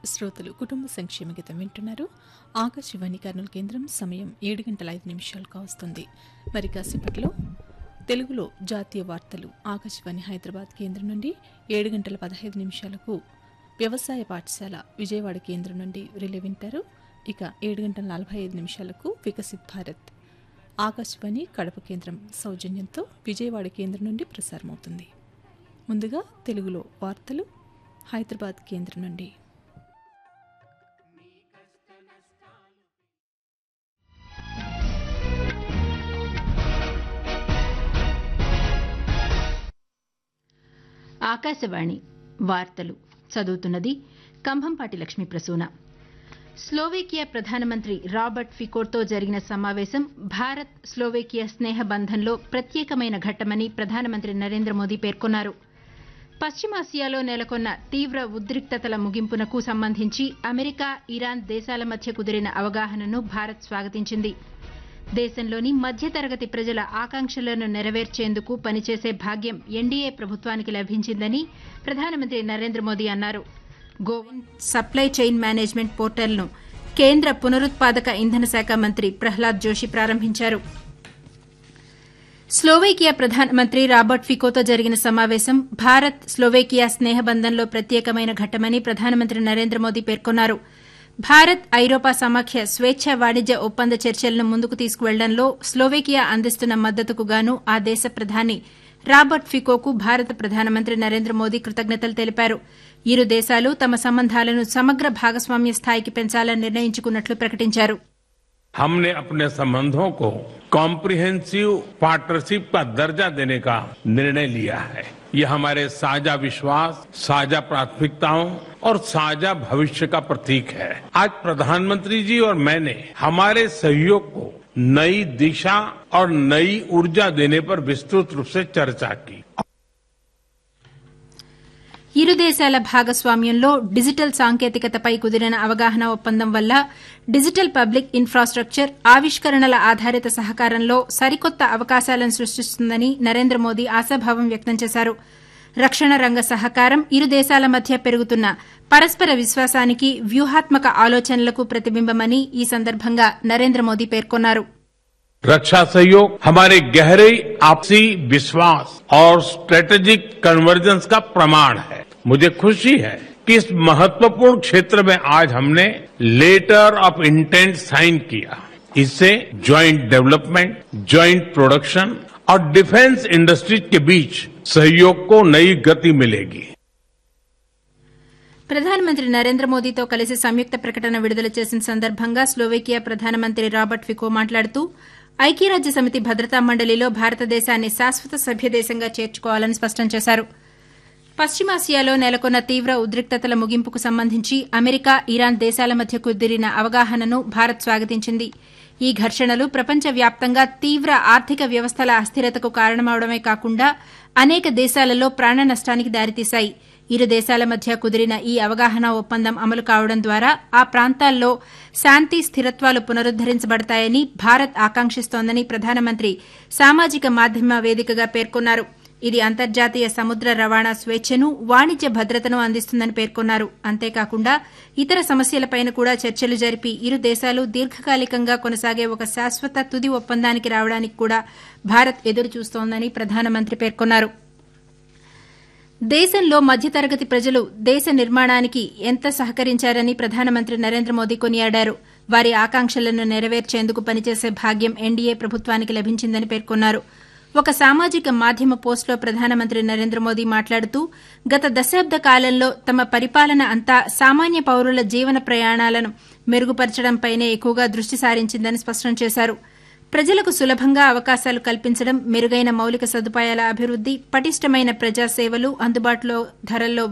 శ్రోతలు కుటుంబ సంక్షేమ గీతం వింటున్నారు ఆకాశవాణి కర్నూలు కేంద్రం సమయం ఏడు గంటల ఐదు నిమిషాలు కావస్తుంది మరి కాసేపట్లో తెలుగులో జాతీయ వార్తలు ఆకాశవాణి హైదరాబాద్ కేంద్రం నుండి ఏడు గంటల పదహైదు నిమిషాలకు వ్యవసాయ పాఠశాల విజయవాడ కేంద్రం నుండి రిలే వింటారు ఇక ఏడు గంటల నలభై ఐదు నిమిషాలకు వికసిత్ భారత్ ఆకాశవాణి కడప కేంద్రం సౌజన్యంతో విజయవాడ కేంద్రం నుండి ప్రసారమవుతుంది ముందుగా తెలుగులో వార్తలు హైదరాబాద్ కేంద్రం నుండి ఆకాశవాణి వార్తలు చదువుతున్నది కంభంపాటి లక్ష్మీ ప్రసూన స్లోవేకియా ప్రధానమంత్రి రాబర్ట్ ఫికోర్తో జరిగిన సమావేశం భారత్ స్లోవేకియా స్నేహ బంధంలో ప్రత్యేకమైన ఘట్టమని ప్రధానమంత్రి నరేంద్ర మోదీ పేర్కొన్నారు పశ్చిమాసియాలో నెలకొన్న తీవ్ర ఉద్రిక్తతల ముగింపునకు సంబంధించి అమెరికా ఇరాన్ దేశాల మధ్య కుదిరిన అవగాహనను భారత్ స్వాగతించింది దేశంలోని మధ్యతరగతి ప్రజల ఆకాంక్షలను నెరవేర్చేందుకు పనిచేసే భాగ్యం ఎన్డీఏ ప్రభుత్వానికి లభించిందని ప్రధానమంత్రి నరేంద్ర మోదీ అన్నారు గోవన్ సప్లై చైన్ మేనేజ్మెంట్ పోర్టల్ను కేంద్ర పునరుత్పాదక ఇంధన శాఖ మంత్రి ప్రహ్లాద్ జోషి ప్రారంభించారు స్లోవేకియా ప్రధానమంత్రి రాబర్ట్ ఫికోతో జరిగిన సమావేశం భారత్ స్లోవేకియా స్నేహబంధంలో ప్రత్యేకమైన ఘట్టమని ప్రధానమంత్రి నరేంద్ర మోదీ పేర్కొన్నారు భారత్ ఐరోపా సమాఖ్య స్వేచ్ఛ వాణిజ్య ఒప్పంద చర్చలను ముందుకు తీసుకువెళ్లడంలో స్లోవేకియా అందిస్తున్న మద్దతుకు గాను ఆ దేశ ప్రధాని రాబర్ట్ ఫికోకు భారత ప్రధానమంత్రి నరేంద్ర మోదీ కృతజ్ఞతలు తెలిపారు ఇరు దేశాలు తమ సంబంధాలను సమగ్ర భాగస్వామ్య స్థాయికి పెంచాలని నిర్ణయించుకున్నట్లు ప్రకటించారు हमने अपने संबंधों को कॉम्प्रिहेंसिव पार्टनरशिप का दर्जा देने का निर्णय लिया है ये हमारे साझा विश्वास साझा प्राथमिकताओं और साझा भविष्य का प्रतीक है आज प्रधानमंत्री जी और मैंने हमारे सहयोग को नई दिशा और नई ऊर्जा देने पर विस्तृत रूप से चर्चा की ఇరు దేశాల భాగస్వామ్యంలో డిజిటల్ సాంకేతికతపై కుదిరిన అవగాహన ఒప్పందం వల్ల డిజిటల్ పబ్లిక్ ఇన్ఫ్రాస్టక్చర్ ఆవిష్కరణల ఆధారిత సహకారంలో సరికొత్త అవకాశాలను సృష్టిస్తుందని నరేంద్ర మోదీ ఆశాభావం వ్యక్తం చేశారు రక్షణ రంగ సహకారం ఇరు దేశాల మధ్య పెరుగుతున్న పరస్పర విశ్వాసానికి వ్యూహాత్మక ఆలోచనలకు ప్రతిబింబమని ఈ సందర్భంగా నరేంద్ర మోదీ పేర్కొన్నారు रक्षा सहयोग हमारे गहरे आपसी विश्वास और स्ट्रेटेजिक कन्वर्जेंस का प्रमाण है मुझे खुशी है कि इस महत्वपूर्ण क्षेत्र में आज हमने लेटर ऑफ इंटेंट साइन किया इससे ज्वाइंट डेवलपमेंट ज्वाइंट प्रोडक्शन और डिफेंस इंडस्ट्रीज के बीच सहयोग को नई गति मिलेगी ప్రధానమంత్రి నరేంద్ర మోదీతో కలిసి సంయుక్త ప్రకటన విడుదల చేసిన సందర్భంగా స్లోవేకియా ప్రధానమంత్రి రాబర్ట్ ఫికో మాట్లాడుతూ ఐక్యరాజ్య సమితి భద్రతా మండలిలో భారతదేశాన్ని శాశ్వత సభ్యదేశంగా చేర్చుకోవాలని స్పష్టం చేశారు పశ్చిమాసియాలో నెలకొన్న తీవ్ర ఉద్రిక్తతల ముగింపుకు సంబంధించి అమెరికా ఇరాన్ దేశాల మధ్య కుదిరిన అవగాహనను భారత్ స్వాగతించింది ఈ ఘర్షణలు ప్రపంచవ్యాప్తంగా తీవ్ర ఆర్థిక వ్యవస్థల అస్థిరతకు కారణమవడమే కాకుండా అనేక దేశాలలో ప్రాణ నష్టానికి దారితీశాయి ఇరు దేశాల మధ్య కుదిరిన ఈ అవగాహన ఒప్పందం అమలు కావడం ద్వారా ఆ ప్రాంతాల్లో శాంతి స్థిరత్వాలు పునరుద్దరించబడతాయని భారత్ ఆకాంక్షిస్తోందని ప్రధానమంత్రి సామాజిక మాధ్యమ వేదికగా పేర్కొన్నారు ఇది అంతర్జాతీయ సముద్ర రవాణా స్వేచ్ఛను వాణిజ్య భద్రతను అందిస్తుందని పేర్కొన్నారు అంతేకాకుండా ఇతర సమస్యలపైన కూడా చర్చలు జరిపి ఇరు దేశాలు దీర్ఘకాలికంగా కొనసాగే ఒక శాశ్వత తుది ఒప్పందానికి రావడానికి కూడా భారత్ ఎదురుచూస్తోందని ప్రధానమంత్రి పేర్కొన్నారు దేశంలో మధ్యతరగతి ప్రజలు దేశ నిర్మాణానికి ఎంత సహకరించారని ప్రధానమంత్రి నరేంద్ర మోదీ కొనియాడారు వారి ఆకాంక్షలను నెరవేర్చేందుకు పనిచేసే భాగ్యం ఎన్డీఏ ప్రభుత్వానికి లభించిందని పేర్కొన్నారు ఒక సామాజిక మాధ్యమ పోస్టులో ప్రధానమంత్రి నరేంద్ర మోదీ మాట్లాడుతూ గత దశాబ్ద కాలంలో తమ పరిపాలన అంతా సామాన్య పౌరుల జీవన ప్రయాణాలను మెరుగుపరచడంపైనే ఎక్కువగా దృష్టి సారించిందని స్పష్టం చేశారు ప్రజలకు సులభంగా అవకాశాలు కల్పించడం మెరుగైన మౌలిక సదుపాయాల అభివృద్ది పటిష్టమైన ప్రజాసేవలు అందుబాటులో ధరల్లో